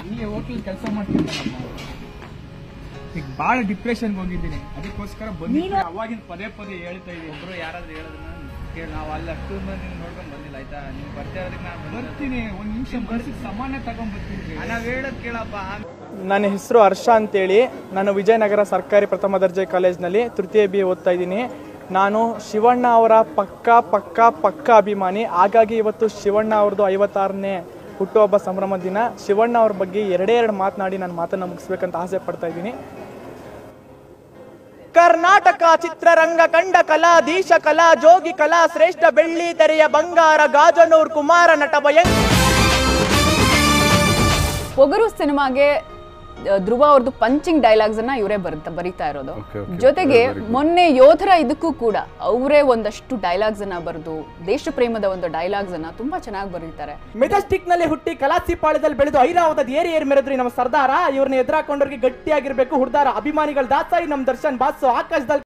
ಇಲ್ಲಿ ಹೋಟ್ಲ್ ಕೆಲಸ ಮಾಡ್ತಿದ್ದಲ್ಲ ಈಗ ಭಾಳ ಡಿಪ್ರೆಷನ್ಗೆ ಹೋಗಿದ್ದೀನಿ ಅದಕ್ಕೋಸ್ಕರ ಬಂದಿದ್ದೀನಿ ಅವಾಗಿನ ಪದೇ ಪದೇ ಹೇಳ್ತಾ ಇದ್ದೀನಿ ಒಬ್ರು ಯಾರಾದ್ರೂ ಹೇಳೋದನ್ನ ಕೇಳಿ ನಾವು ಅಲ್ಲಿ ಅಷ್ಟು ಮಂದಿ ನೋಡ್ಕೊಂಡು ಬಂದಿಲ್ಲ ಆಯ್ತಾ ನೀವು ಬರ್ತಾ ಇರೋದಕ್ಕೆ ನಾನು ಬರ್ತೀನಿ ಒಂದು ನಿಮಿಷ ಮನಸ್ಸಿಗೆ ಸಮಾನ ತಗೊಂಡ್ಬರ್ತೀನಿ ನಾವು ಹೇಳೋದು ಕೇಳಪ್ಪ ನನ್ನ ಹೆಸರು ಹರ್ಷ ಅಂತೇಳಿ ನಾನು ವಿಜಯನಗರ ಸರ್ಕಾರಿ ಪ್ರಥಮ ದರ್ಜೆ ಕಾಲೇಜ್ನಲ್ಲಿ ತೃತೀಯ ಬಿ ಓದ್ತಾ ಇದ್ದೀನಿ ನಾನು ಶಿವಣ್ಣ ಅವರ ಪಕ್ಕ ಪಕ್ಕ ಪಕ್ಕ ಅಭಿಮಾನಿ ಹಾಗಾಗಿ ಇವತ್ತು ಶಿವಣ್ಣ ಅವ್ರದ್ದು ಐವತ್ತಾರನೇ ಹುಟ್ಟುಹಬ್ಬ ಸಂಭ್ರಮ ದಿನ ಶಿವಣ್ಣ ಅವ್ರ ಬಗ್ಗೆ ಎರಡೇ ಎರಡು ಮಾತನಾಡಿ ನಾನು ಮಾತನ್ನು ಮುಗಿಸ್ಬೇಕಂತ ಆಸೆ ಪಡ್ತಾ ಇದ್ದೀನಿ ಕರ್ನಾಟಕ ಚಿತ್ರರಂಗ ಕಂಡ ಕಲಾಧೀಶ ಕಲಾ ಜೋಗಿ ಕಲಾ ಶ್ರೇಷ್ಠ ಬೆಳ್ಳಿ ತೆರೆಯ ಬಂಗಾರ ಗಾಜನೂರ್ ಕುಮಾರ ನಟ ಭಯಂಕರ ಪೊಗರು ಸಿನಿಮಾಗೆ ಆ, ಧ್ರುವ ಅವ್ರದ್ದು ಪಂಚಿಂಗ್ ಡೈಲಾಗ್ಸ್ ಅನ್ನ ಇವರೇ ಬರೀತಾ ಬರೀತಾ ಇರೋದು ಜೊತೆಗೆ ಮೊನ್ನೆ ಯೋಧರ ಇದಕ್ಕೂ ಕೂಡ ಅವರೇ ಒಂದಷ್ಟು ಡೈಲಾಗ್ಸ್ ಅನ್ನ ಬರೆದು ದೇಶ ಪ್ರೇಮದ ಒಂದು ಡೈಲಾಗ್ಸ್ ಅನ್ನ ತುಂಬಾ ಚೆನ್ನಾಗಿ ಬರೀತಾರೆ ಮೆಜೆಸ್ಟಿಕ್ ನಲ್ಲಿ ಹುಟ್ಟಿ ಕಲಾಸಿಪಾಳ್ಯದಲ್ಲಿ ಬೆಳೆದು ಐರಾವತದ ಏರಿ ಏರಿ ಮೆರೆದ್ರಿ ನಮ್ಮ ಸರ್ದಾರ ಇವ್ರನ್ನ ಎದುರಾಕೊಂಡವ್ರಿಗೆ ಗಟ್ಟಿಯಾಗಿರ್ಬೇಕು ಹುಡ್ದಾರ ಅಭಿಮಾನಿಗಳ ದಾಸಾಯಿ ನಮ್ ದರ್ಶನ್ ಬಾಸು ಆಕಾಶದಲ್ಲಿ